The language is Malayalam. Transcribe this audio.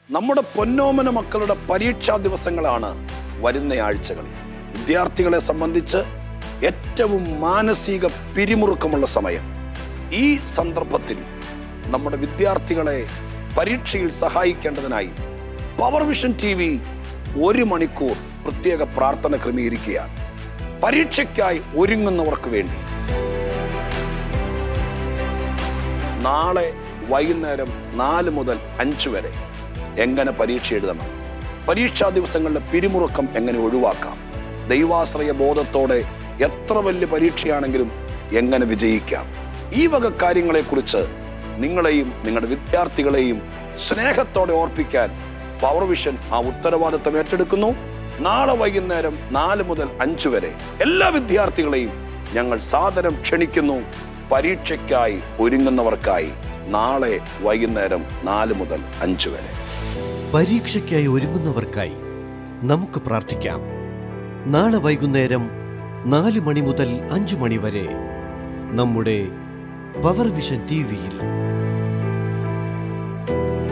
നമ്മുടെ പൊന്നോമന മക്കളുടെ പരീക്ഷാ ദിവസങ്ങളാണ് വരുന്ന ആഴ്ചകളിൽ വിദ്യാർത്ഥികളെ സംബന്ധിച്ച് ഏറ്റവും മാനസിക പിരിമുറുക്കമുള്ള സമയം ഈ സന്ദർഭത്തിൽ നമ്മുടെ വിദ്യാർത്ഥികളെ പരീക്ഷയിൽ സഹായിക്കേണ്ടതിനായി പവർ വിഷൻ ടി വി ഒരു മണിക്കൂർ പ്രത്യേക പ്രാർത്ഥന ക്രമീകരിക്കുകയാണ് പരീക്ഷയ്ക്കായി ഒരുങ്ങുന്നവർക്ക് വേണ്ടി നാളെ വൈകുന്നേരം നാല് മുതൽ അഞ്ച് വരെ എങ്ങനെ പരീക്ഷ എഴുതണം പരീക്ഷാ ദിവസങ്ങളിലെ പിരിമുറുക്കം എങ്ങനെ ഒഴിവാക്കാം ദൈവാശ്രയ ബോധത്തോടെ എത്ര വലിയ പരീക്ഷയാണെങ്കിലും എങ്ങനെ വിജയിക്കാം ഈ വക കാര്യങ്ങളെക്കുറിച്ച് നിങ്ങളെയും നിങ്ങളുടെ വിദ്യാർത്ഥികളെയും സ്നേഹത്തോടെ ഓർപ്പിക്കാൻ പവർ വിഷൻ ആ ഉത്തരവാദിത്തം ഏറ്റെടുക്കുന്നു നാളെ വൈകുന്നേരം നാല് മുതൽ അഞ്ച് വരെ എല്ലാ വിദ്യാർത്ഥികളെയും ഞങ്ങൾ സാദരം ക്ഷണിക്കുന്നു പരീക്ഷയ്ക്കായി ഒരുങ്ങുന്നവർക്കായി നാളെ വൈകുന്നേരം നാല് മുതൽ അഞ്ച് വരെ പരീക്ഷയ്ക്കായി ഒരുങ്ങുന്നവർക്കായി നമുക്ക് പ്രാർത്ഥിക്കാം നാളെ വൈകുന്നേരം നാല് മണി മുതൽ അഞ്ചു മണി വരെ നമ്മുടെ പവർ വിഷൻ ടി വിയിൽ